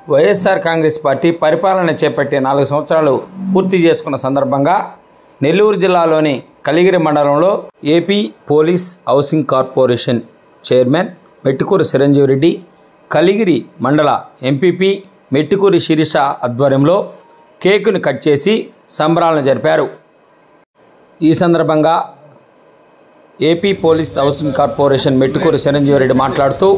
YSR Congress party పరిపాలన చేపట్టి నాలుగు సంవత్సరాలు పూర్తి చేసుకున్న సందర్భంగా నెల్లూరు జిల్లాలోని కలిగిరి మండలంలో AP police housing corporation chairman Mettukuru Chiranjeevi Reddy Kaligiri మండల ఎంపీపీ మెట్టుకూరి శిరీష ఆధ్వర్యంలో కేకును కట్ చేసి సంబరాలను జరిపారు ఈ సందర్భంగా AP police housing corporation Mettukuru Chiranjeevi Reddy మాట్లాడుతూ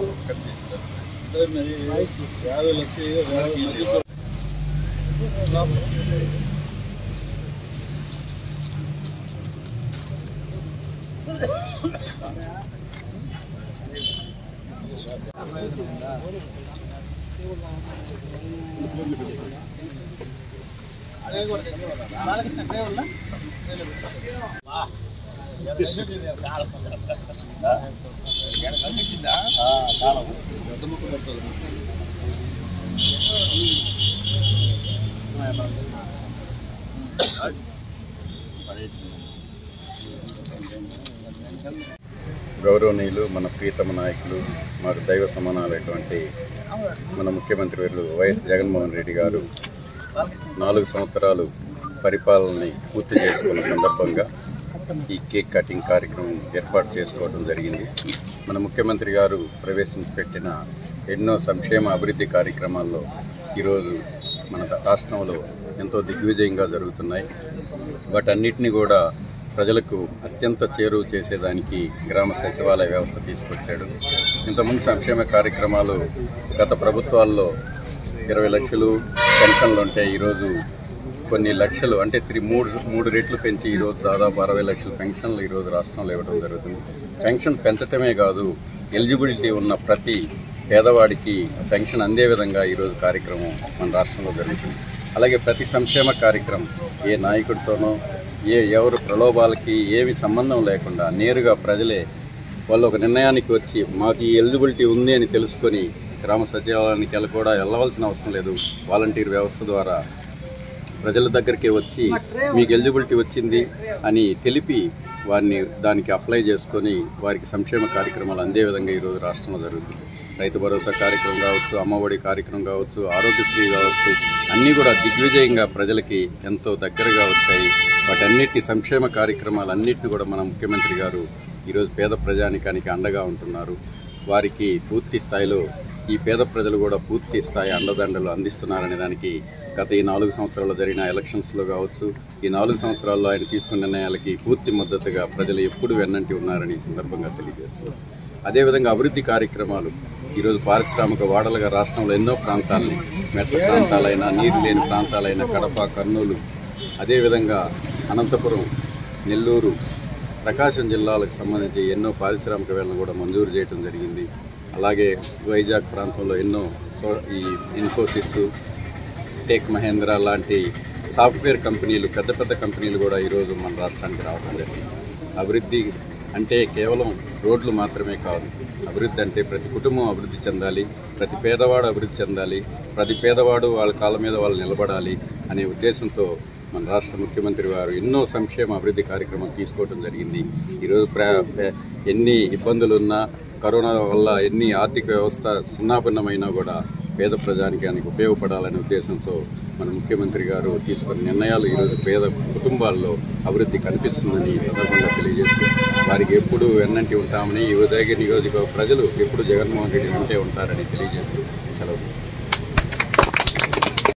గౌరవనీయులు మన ప్రియతమ నాయకులు మాకు దైవ సమానాలైనటువంటి మన ముఖ్యమంత్రి వర్యులు వైఎస్ జగన్మోహన్ రెడ్డి గారు నాలుగు సంవత్సరాలు పరిపాలనని పూర్తి చేసుకున్న సందర్భంగా ఈ కేక్ కటింగ్ కార్యక్రమం ఏర్పాటు చేసుకోవడం జరిగింది మన ముఖ్యమంత్రి గారు ప్రవేశపెట్టిన ఎన్నో సంక్షేమ అభివృద్ధి కార్యక్రమాల్లో ఈరోజు మన రాష్ట్రంలో ఎంతో దిగ్విజయంగా జరుగుతున్నాయి వాటన్నిటిని కూడా ప్రజలకు అత్యంత చేరువ చేసేదానికి గ్రామ సచివాలయ వ్యవస్థ తీసుకొచ్చాడు ఇంతకుముందు సంక్షేమ కార్యక్రమాలు గత ప్రభుత్వాల్లో ఇరవై లక్షలు పెన్షన్లు ఉంటే ఈరోజు కొన్ని లక్షలు అంటే త్రీ మూడు మూడు రెట్లు పెంచి ఈరోజు దాదాపు అరవై లక్షల పెన్షన్లు ఈరోజు రాష్ట్రంలో ఇవ్వడం జరుగుతుంది పెన్షన్ పెంచటమే కాదు ఎలిజిబిలిటీ ఉన్న ప్రతి పేదవాడికి పెన్షన్ అందే విధంగా ఈరోజు కార్యక్రమం మన రాష్ట్రంలో జరుగుతుంది అలాగే ప్రతి సంక్షేమ కార్యక్రమం ఏ నాయకుడితోనో ఏ ఎవరు ప్రలోభాలకి ఏమి సంబంధం లేకుండా నేరుగా ప్రజలే వాళ్ళు ఒక నిర్ణయానికి వచ్చి మాకు ఈ ఎలిజిబిలిటీ ఉంది అని తెలుసుకొని గ్రామ సచివాలయానికి వెళ్ళ కూడా వెళ్ళవలసిన అవసరం లేదు వాలంటీర్ వ్యవస్థ ద్వారా ప్రజల దగ్గరికి వచ్చి మీకు ఎలిజిబిలిటీ వచ్చింది అని తెలిపి వారిని దానికి అప్లై చేసుకొని వారికి సంక్షేమ కార్యక్రమాలు అందే విధంగా ఈరోజు రాష్ట్రంలో జరుగుతుంది రైతు భరోసా కార్యక్రమం కావచ్చు అమ్మఒడి కార్యక్రమం కావచ్చు ఆరోగ్యశ్రీ కావచ్చు అన్నీ కూడా దిగ్విజయంగా ప్రజలకి ఎంతో దగ్గరగా వచ్చాయి వాటన్నిటి సంక్షేమ కార్యక్రమాలన్నింటినీ కూడా మన ముఖ్యమంత్రి గారు ఈరోజు పేద ప్రజానికానికి అండగా ఉంటున్నారు వారికి పూర్తి స్థాయిలో ఈ పేద ప్రజలు కూడా పూర్తి స్థాయి అండదండలు అందిస్తున్నారనే దానికి గత ఈ నాలుగు సంవత్సరాల్లో జరిగిన ఎలక్షన్స్లో కావచ్చు ఈ నాలుగు సంవత్సరాల్లో ఆయన తీసుకున్న నిర్ణయాలకి పూర్తి మద్దతుగా ప్రజలు ఎప్పుడు వెన్నంటి ఉన్నారని ఈ సందర్భంగా తెలియజేస్తున్నారు అదేవిధంగా అభివృద్ధి కార్యక్రమాలు ఈరోజు పారిశ్రామిక వాడలుగా రాష్ట్రంలో ఎన్నో ప్రాంతాలని మెట్ల ప్రాంతాలైన నీరు లేని ప్రాంతాలైన కడప కర్నూలు అదేవిధంగా అనంతపురం నెల్లూరు ప్రకాశం జిల్లాలకు సంబంధించి ఎన్నో పారిశ్రామిక వేలను కూడా మంజూరు చేయడం జరిగింది అలాగే వైజాగ్ ప్రాంతంలో ఎన్నో సో ఈ ఇన్ఫోసిస్ టెక్ మహేంద్ర లాంటి సాఫ్ట్వేర్ కంపెనీలు పెద్ద పెద్ద కంపెనీలు కూడా ఈరోజు మన రాష్ట్రానికి రావడం జరిగింది అభివృద్ధి అంటే కేవలం రోడ్లు మాత్రమే కాదు అభివృద్ధి అంటే ప్రతి కుటుంబం అభివృద్ధి చెందాలి ప్రతి పేదవాడు అభివృద్ధి చెందాలి ప్రతి పేదవాడు వాళ్ళ కాళ్ళ మీద వాళ్ళు నిలబడాలి అనే ఉద్దేశంతో మన రాష్ట్ర ముఖ్యమంత్రి వారు ఎన్నో సంక్షేమ అభివృద్ధి కార్యక్రమాలు తీసుకోవడం జరిగింది ఈరోజు ప్ర ప్ర- ఎన్ని ఇబ్బందులు ఉన్నా కరోనా వల్ల ఎన్ని ఆర్థిక వ్యవస్థ చిన్నాభిన్నమైనా కూడా పేద ప్రజానికానికి ఉపయోగపడాలనే ఉద్దేశంతో మన ముఖ్యమంత్రి గారు తీసుకున్న నిర్ణయాలు ఈరోజు పేద కుటుంబాల్లో అభివృద్ధి కనిపిస్తుందని ఈ సందర్భంగా తెలియజేస్తూ వారికి ఎప్పుడు వెన్నంటి ఉంటామని ఈ ఉదయగిరి నియోజకవర్గ ప్రజలు ఎప్పుడు జగన్మోహన్ రెడ్డి వెంటే ఉంటారని తెలియజేస్తూ సెలవు తీసుకుంటారు